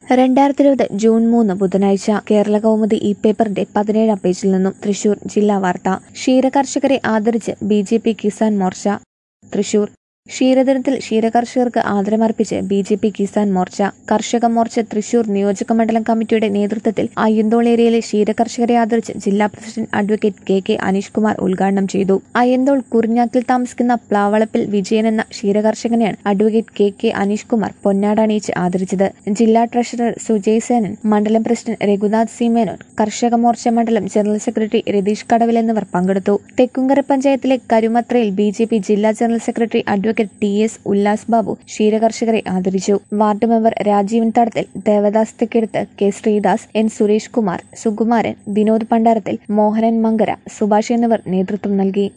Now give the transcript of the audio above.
രണ്ടായിരത്തി ഇരുപത് ജൂൺ മൂന്ന് ബുധനാഴ്ച കേരള കൗമുദി ഇ പേപ്പറിന്റെ പതിനേഴാം പേജിൽ നിന്നും തൃശൂർ ജില്ലാ വാർത്ത ക്ഷീരകർഷകരെ ആദരിച്ച് B J P Kisan Morcha Thrissur ക്ഷീരദിനത്തിൽ ക്ഷീരകർഷകർക്ക് ആദരമർപ്പിച്ച് B J P Kisan Morcha Karshaka Morcha Thrissur നിയോജക മണ്ഡലം കമ്മിറ്റിയുടെ നേതൃത്വത്തിൽ അയ്യന്തോൾ ഏരിയയിലെ ക്ഷീരകർഷകരെ ആദരിച്ച് ജില്ലാ president advocate K K Aneesh Kumar ഉദ്ഘാടനം ചെയ്തു അയ്യന്തോൾ കുറിഞ്ഞാക്കിൽ താമസിക്കുന്ന പ്ലാവളപ്പിൽ വിജയൻ എന്ന ക്ഷീരകർഷകനെയാണ് advocate K K Aneesh Kumar പൊന്നാട അണിയിച്ച് ആദരിച്ചത് ജില്ലാ ട്രഷറർ സുജയ് സേനൻ മണ്ഡലം പ്രസിഡന്റ് രഘുനാഥ് സി മേനോൻ കർഷക മോർച്ച മണ്ഡലം ജനറൽ സെക്രട്ടറി രതീഷ് കടവിൽ എന്നിവർ പങ്കെടുത്തു തെക്കുംകര പഞ്ചായത്തിലെ കരുമത്രയിൽ ബി ജെ പി ജില്ലാ general secretary advocate T S Ullas Babu ക്ഷീരകർഷകരെ ആദരിച്ചു ward member Rajeevan Thadathil Devadas Thekkeduth K Sreedas N Suresh Kumar Sukumaran Vinod Pandarathil Mohanan Mankara Subhash എന്നിവർ നേതൃത്വം നൽകി